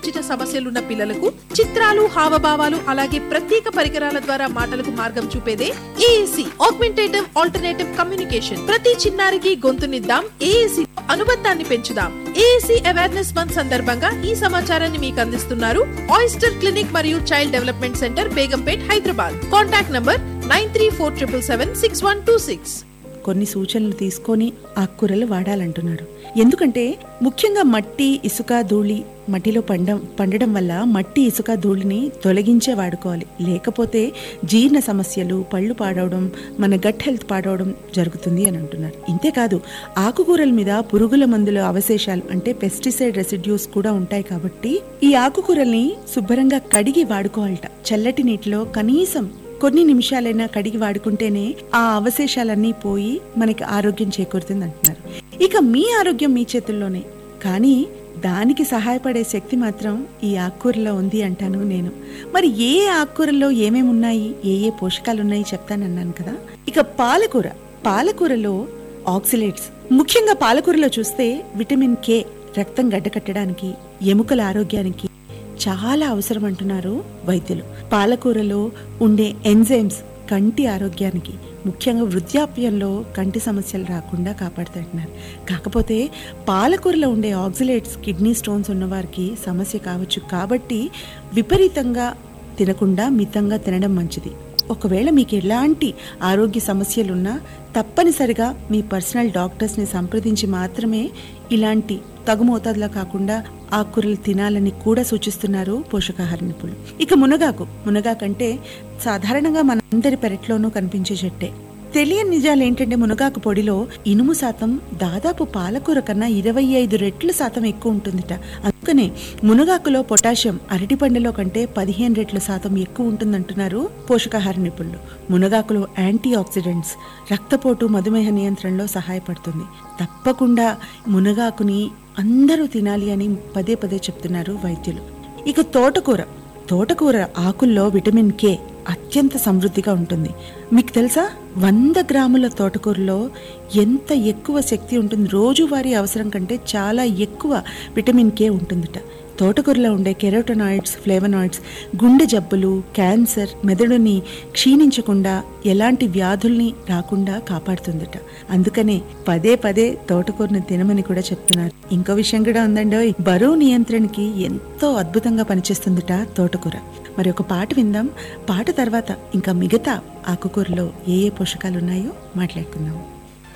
ముచ్చిట సమస్యలున్న పిల్లలకు చిత్రాలు హావభావాలు అలాగే ప్రత్యేక పరికరాల ద్వారా మాటలకు మార్గం చూపేదే ఏఎసి ఆగ్మెంటేటివ్ ఆల్టర్నేటివ్ కమ్యూనికేషన్ ప్రతి చిన్నారికి గొంతునిద్దాం ఏఎసి అనుబంధాన్ని పెంచుదాం ఏఎసి అవేర్నెస్ మంత్ సందర్భంగా ఈ సమాచారాన్ని మీకు అందిస్తున్నారు ఆయిస్టర్ క్లినిక్ మరియు child development centre Begumpet Hyderabad contact number nine three four triple seven six one two six కొన్ని సూచనలు తీసుకొని ఆకుకూరలు వాడాలంటున్నారు ఎందుకంటే ముఖ్యంగా మట్టి ఇసుక ధూళి మట్టిలో పండం పండడం వల్ల మట్టి ఇసుక ధూళిని తొలగించే వాడుకోవాలి లేకపోతే జీర్ణ సమస్యలు పళ్ళు పాడవడం మన గట్ హెల్త్ పాడవడం జరుగుతుంది అని అంటున్నారు ఇంతేకాదు ఆకుకూరల మీద పురుగుల మందుల అవశేషాలు అంటే పెస్టిసైడ్ రెసిడ్యూస్ కూడా ఉంటాయి కాబట్టి ఈ ఆకుకూరల్ని శుభ్రంగా కడిగి వాడుకోవాలట చల్లటి నీటిలో కనీసం కొన్ని నిమిషాలైనా కడిగి వాడుకుంటేనే ఆ అవశేషాలన్నీ పోయి మనకి ఆరోగ్యం చేకూరుతుంది అంటున్నారు ఇక మీ ఆరోగ్యం మీ చేతుల్లోనే కానీ దానికి సహాయపడే శక్తి మాత్రం ఈ ఆకుకూరలో ఉంది అంటాను నేను మరి ఏ ఆకుకూరలో ఏమేమి ఉన్నాయి ఏ ఏ పోషకాలు ఉన్నాయి చెప్తానన్నాను కదా ఇక పాలకూర పాలకూరలో ఆక్సిలేట్స్ ముఖ్యంగా పాలకూరలో చూస్తే విటమిన్ కే రక్తం గడ్డకట్టడానికి ఎముకల ఆరోగ్యానికి చాలా అవసరం అంటున్నారు వైద్యులు పాలకూరలో ఉండే ఎంజైమ్స్ కంటి ఆరోగ్యానికి ముఖ్యంగా వృద్ధాప్యంలో కంటి సమస్యలు రాకుండా కాపాడుతుంటున్నారు కాకపోతే పాలకూరలో ఉండే ఆక్సిలేట్స్ కిడ్నీ స్టోన్స్ ఉన్నవారికి సమస్య కావచ్చు కాబట్టి విపరీతంగా తినకుండా మితంగా తినడం మంచిది ఒకవేళ మీకు ఎలాంటి ఆరోగ్య సమస్యలున్నా తప్పనిసరిగా మీ పర్సనల్ డాక్టర్స్ని సంప్రదించి మాత్రమే ఇలాంటి తగు మోతాదులో కాకుండా ఆకుకూరలు తినాలని కూడా సూచిస్తున్నారు పోషకాహార నిపుణులు ఇక మునగాకు మునగాకంటే సాధారణంగా మనందరి పెరట్లోనూ కనిపించే చెట్టే తెలియని నిజాలు ఏంటంటే మునగాకు పొడిలో ఇనుము శాతం దాదాపు పాలకూర కన్నా ఇరవై ఐదు రెట్ల శాతం ఎక్కువ ఉంటుందిట అందుకనే మునగాకులో పొటాషియం అరటి పండులో కంటే పదిహేను రెట్ల శాతం ఎక్కువ ఉంటుందంటున్నారు పోషకాహార నిపుణులు మునగాకులో యాంటీ ఆక్సిడెంట్స్ రక్తపోటు మధుమేహ నియంత్రణలో సహాయపడుతుంది తప్పకుండా మునగాకుని అందరూ తినాలి అని పదే పదే చెప్తున్నారు వైద్యులు ఇక తోటకూర తోటకూర ఆకుల్లో విటమిన్ కే అత్యంత సమృద్ధిగా ఉంటుంది మీకు తెలుసా వంద గ్రాముల తోటకూరలో ఎంత ఎక్కువ శక్తి ఉంటుంది రోజువారీ అవసరం కంటే చాలా ఎక్కువ విటమిన్ కే ఉంటుందట తోటకూరలో ఉండే కెరోటనాయిడ్స్ ఫ్లేవనాయిడ్స్ గుండె జబ్బులు క్యాన్సర్ మెదడుని క్షీణించకుండా ఎలాంటి వ్యాధుల్ని రాకుండా కాపాడుతుందట అందుకనే పదే పదే తోటకూరని తినమని కూడా చెప్తున్నారు ఇంకో విషయం కూడా ఉందండి ఓయ్. బరువు నియంత్రణకి ఎంతో అద్భుతంగా పనిచేస్తుందట తోటకూర మరి ఒక పాట విందాం పాట తర్వాత ఇంకా మిగతా ఆకుకూరలో ఏ ఏ పోషకాలు ఉన్నాయో మాట్లాడుకుందాం